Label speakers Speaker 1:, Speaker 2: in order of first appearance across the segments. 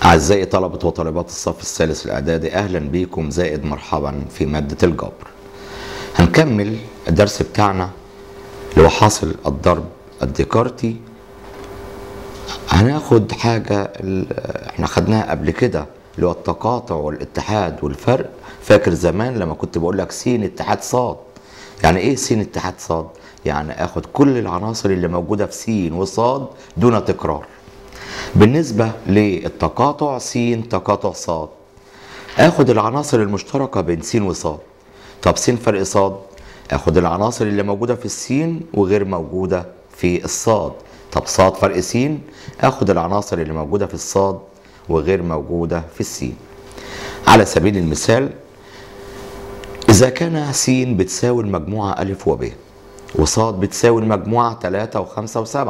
Speaker 1: أعزائي طلبة وطالبات الصف الثالث الإعدادي أهلا بيكم زائد مرحبا في مادة الجبر هنكمل الدرس بتاعنا اللي هو حاصل الضرب الديكارتي هناخد حاجة ال- احنا خدناها قبل كده اللي هو التقاطع والاتحاد والفرق فاكر زمان لما كنت بقول لك س اتحاد صاد يعني ايه س اتحاد صاد يعني اخد كل العناصر اللي موجودة في س وصاد دون تكرار بالنسبة للتقاطع س تقاطع صاد اخد العناصر المشتركة بين س وصاد طب س فرق صاد اخد العناصر اللي موجودة في السين وغير موجودة في الصاد طب صاد فرق س اخد العناصر اللي موجودة في الصاد وغير موجودة في السين على سبيل المثال إذا كان س بتساوي المجموعة أ وب وصاد بتساوي المجموعة 3 و5 و7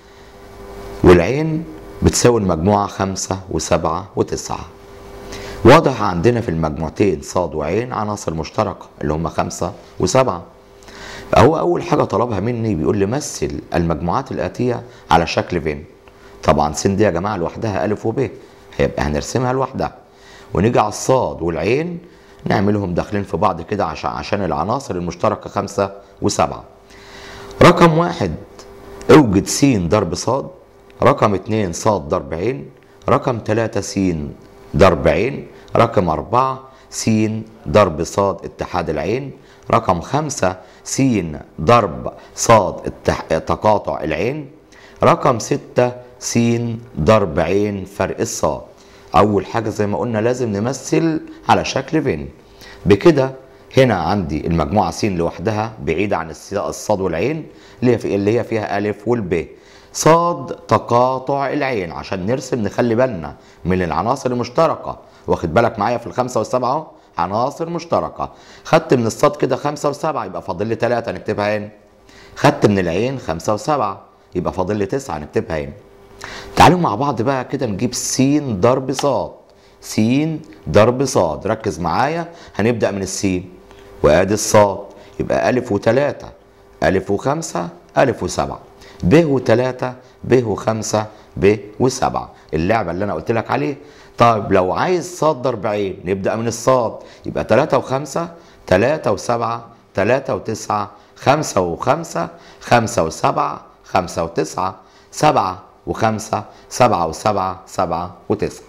Speaker 1: والعين بتساوي المجموعة خمسة وسبعة وتسعة واضح عندنا في المجموعتين صاد وعين عناصر مشتركة اللي هم خمسة وسبعة فهو أول حاجة طلبها مني بيقول لي مثل المجموعات الآتية على شكل فين طبعا س دي يا جماعة لوحدها ألف وب هيبقى هنرسمها لوحدها ونيجي على الصاد والعين نعملهم داخلين في بعض كده عشان عشان العناصر المشتركة خمسة وسبعة رقم واحد اوجد س ضرب صاد رقم اتنين صاد ضرب عين رقم تلاتة س ضرب عين رقم أربعة س ضرب صاد اتحاد العين رقم خمسة س ضرب صاد اتح... تقاطع العين رقم ستة س ضرب عين فرق الصاد أول حاجة زي ما قلنا لازم نمثل على شكل فين بكده هنا عندي المجموعة س لوحدها بعيدة عن الس- الصاد والعين اللي هي في اللي هي فيها ألف والب صاد تقاطع العين عشان نرسم نخلي بالنا من العناصر المشتركة واخد بالك معايا في الخمسة والسبعة اهو عناصر مشتركة خدت من الصاد كده خمسة وسبعة يبقى فاضل لي تلاتة نكتبها هنا خدت من العين خمسة وسبعة يبقى فاضل لي تسعة نكتبها هنا تعالوا مع بعض بقى كده نجيب س ضرب صاد س ضرب صاد ركز معايا هنبدأ من السين وادي الصاد يبقى ألف وتلاتة ألف وخمسة ألف وسبعة ب وتلاتة ب وخمسة ب وسبعة اللعبة اللي أنا قلت لك عليه طيب لو عايز صاد ضرب عين نبدأ من الصاد يبقى تلاتة وخمسة تلاتة وسبعة تلاتة وتسعة خمسة وخمسة خمسة وسبعة خمسة وتسعة سبعة وخمسة سبعة وسبعة سبعة وتسعة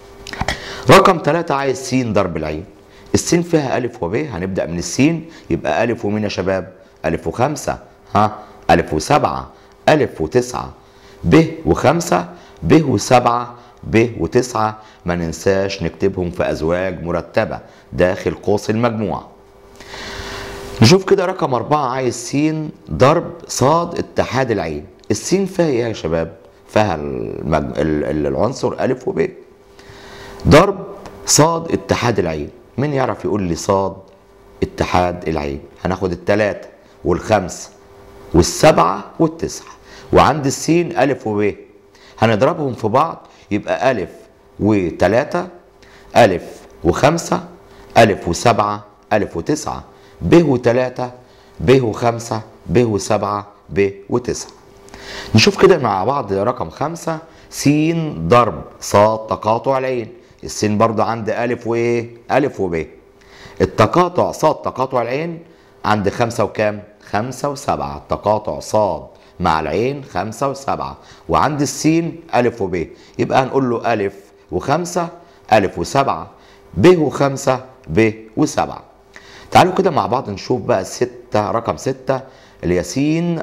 Speaker 1: رقم ثلاثة عايز س ضرب العين السين فيها ألف وب هنبدأ من السين يبقى ألف ومين يا شباب ألف وخمسة ها ألف وسبعة ألف وتسعة ب وخمسة ب وسبعة ب وتسعة ما ننساش نكتبهم في أزواج مرتبة داخل قوس المجموعة نشوف كده رقم أربعة عايز س ضرب صاد اتحاد العين السين فيها إيه يا شباب؟ فيها المج... ال- ال- العنصر ألف وب ضرب صاد اتحاد العين مين يعرف يقول لي صاد اتحاد العين هناخد التلاتة والخمسة والسبعة والتسعة وعند السين ألف وب هنضربهم في بعض يبقى ألف وتلاتة ألف وخمسة ألف وسبعة ألف وتسعة ب وتلاتة ب وخمسة ب وسبعة ب وتسعة نشوف كده مع بعض رقم خمسة س ضرب صاد تقاطع العين السين برضو عند ألف وإيه ألف وب التقاطع صاد تقاطع العين عند خمسة وكام خمسة وسبعة تقاطع صاد مع العين خمسة وسبعة وعند السين ألف وب يبقى هنقول له ألف وخمسة ألف وسبعة ب وخمسة ب وسبعة تعالوا كده مع بعض نشوف بقى الستة رقم ستة اللي هي س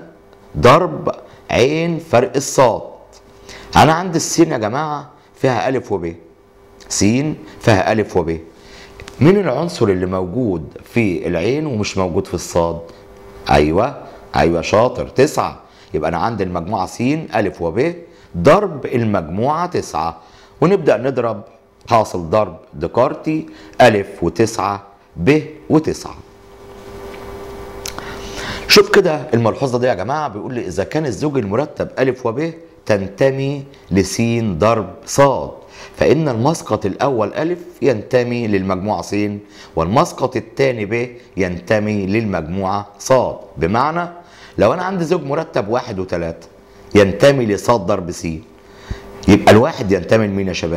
Speaker 1: ضرب عين فرق الصاد أنا عند السين يا جماعة فيها ألف وب س فيها ألف وب مين العنصر اللي موجود في العين ومش موجود في الصاد أيوة أيوة شاطر تسعة يبقى أنا عندي المجموعة س ألف وب ضرب المجموعة تسعة ونبدأ نضرب حاصل ضرب ديكارتي ألف وتسعة ب وتسعة شوف كده الملحوظة دي يا جماعة بيقول لي إذا كان الزوج المرتب ألف وب تنتمي لس ضرب صاد فإن المسقط الأول ألف ينتمي للمجموعة س والمسقط الثاني ب ينتمي للمجموعة صاد بمعنى لو أنا عندي زوج مرتب واحد وثلاثة ينتمي لصاد ضرب س يبقى الواحد ينتمي لمين يا شباب؟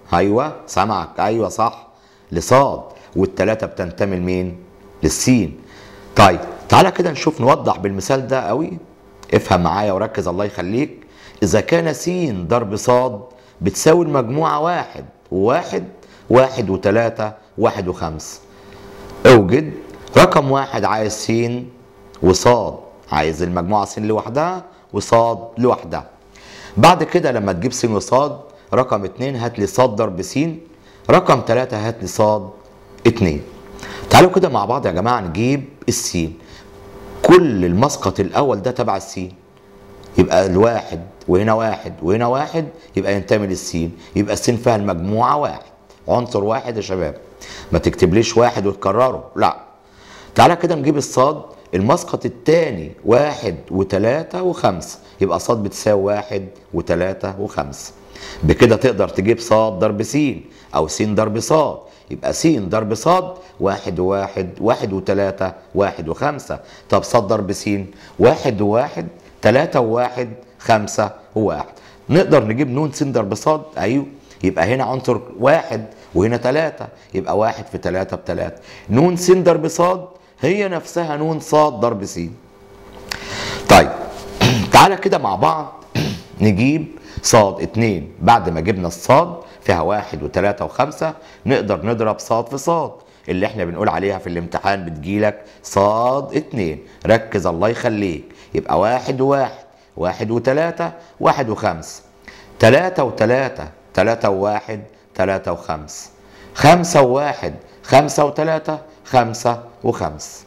Speaker 1: ايوه سامعك ايوه صح لصاد والتلاته بتنتمي لمين للسين طيب تعالى كده نشوف نوضح بالمثال ده قوي افهم معايا وركز الله يخليك اذا كان س ضرب صاد بتساوي المجموعه واحد وواحد واحد وتلاته واحد وخمسه اوجد رقم واحد عايز س وصاد عايز المجموعه س لوحدها وصاد لوحدها بعد كده لما تجيب س وصاد رقم اتنين هات لي صاد ضرب س رقم تلاتة هات لي صاد اتنين تعالوا كده مع بعض يا جماعة نجيب السين كل المسقط الأول ده تبع السين يبقى الواحد وهنا واحد وهنا واحد يبقى ينتمي للسين يبقى السين فيها المجموعة واحد عنصر واحد يا شباب ما تكتبليش واحد وتكرره لا تعالى كده نجيب الصاد المسقط الثاني واحد وتلاتة وخمسة يبقى صاد بتساوي واحد وتلاتة وخمسة بكده تقدر تجيب صاد ضرب س أو س ضرب صاد يبقى س ضرب صاد واحد وواحد واحد وتلاتة واحد وخمسة طب صاد ضرب س واحد وواحد تلاتة وواحد خمسة وواحد نقدر نجيب نون س ضرب صاد أيوه يبقى هنا عنصر واحد وهنا تلاتة يبقى واحد في تلاتة بتلاتة نون س ضرب صاد هي نفسها نون صاد ضرب س طيب تعالى كده مع بعض نجيب صاد اتنين بعد ما جبنا الصاد فيها واحد وتلاتة وخمسة نقدر نضرب صاد في صاد اللي احنا بنقول عليها في الامتحان بتجيلك صاد اتنين ركز الله يخليك يبقى واحد وواحد واحد وتلاتة واحد وخمسة تلاتة وتلاتة تلاتة وواحد تلاتة وخمسة خمسة وواحد خمسة وتلاتة خمسة وخمسة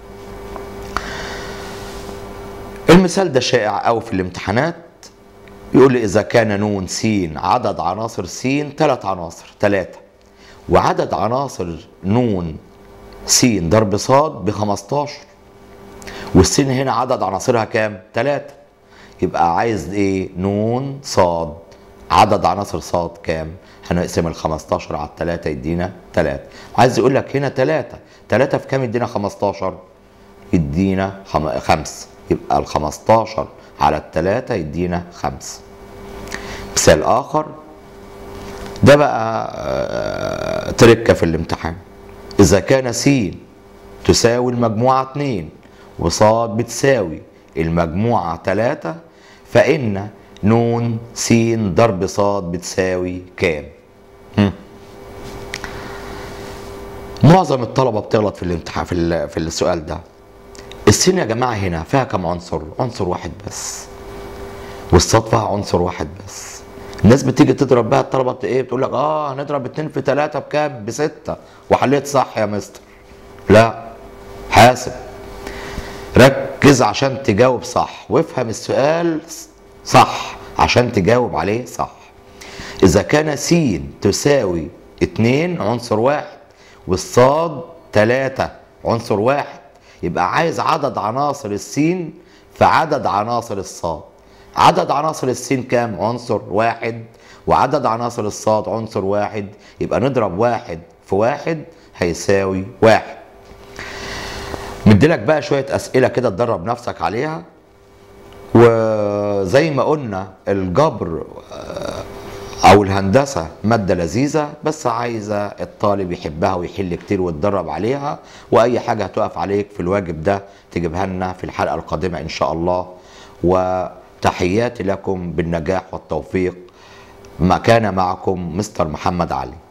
Speaker 1: المثال ده شائع قوي في الامتحانات يقول لي إذا كان نون س عدد عناصر س ثلاث عناصر ثلاثة وعدد عناصر نون س ضرب ص ب 15 والسين هنا عدد عناصرها كام؟ ثلاثة يبقى عايز ايه؟ نون ص عدد عناصر ص كام؟ هنقسم ال 15 على الثلاثة يدينا 3 عايز يقول لك هنا 3 3 في كام يدينا 15 يدينا 5 يبقى ال 15 على الثلاثة يدينا 5 مثال آخر ده بقى تركة في الامتحان إذا كان س تساوي المجموعة 2 وصاد بتساوي المجموعة 3 فإن نون س ضرب صاد بتساوي كام؟ هم. معظم الطلبة بتغلط في الامتحان في, في السؤال ده السين يا جماعة هنا فيها كم عنصر؟ عنصر واحد بس والصاد فيها عنصر واحد بس الناس بتيجي تضرب بقى الطلبة بت ايه بتقول لك اه هنضرب اتنين في تلاتة بكام؟ بستة وحليت صح يا مستر لا حاسب ركز عشان تجاوب صح وافهم السؤال صح عشان تجاوب عليه صح إذا كان س تساوي اتنين عنصر واحد والصاد تلاتة عنصر واحد يبقى عايز عدد عناصر السين في عدد عناصر الصاد عدد عناصر السين كام عنصر واحد وعدد عناصر الصاد عنصر واحد يبقى نضرب واحد في واحد هيساوي واحد مديلك بقى شوية أسئلة كده تدرب نفسك عليها وزي ما قلنا الجبر او الهندسه ماده لذيذه بس عايزه الطالب يحبها ويحل كتير ويتدرب عليها واي حاجه هتقف عليك في الواجب ده تجيبها لنا في الحلقه القادمه ان شاء الله وتحياتي لكم بالنجاح والتوفيق ما كان معكم مستر محمد علي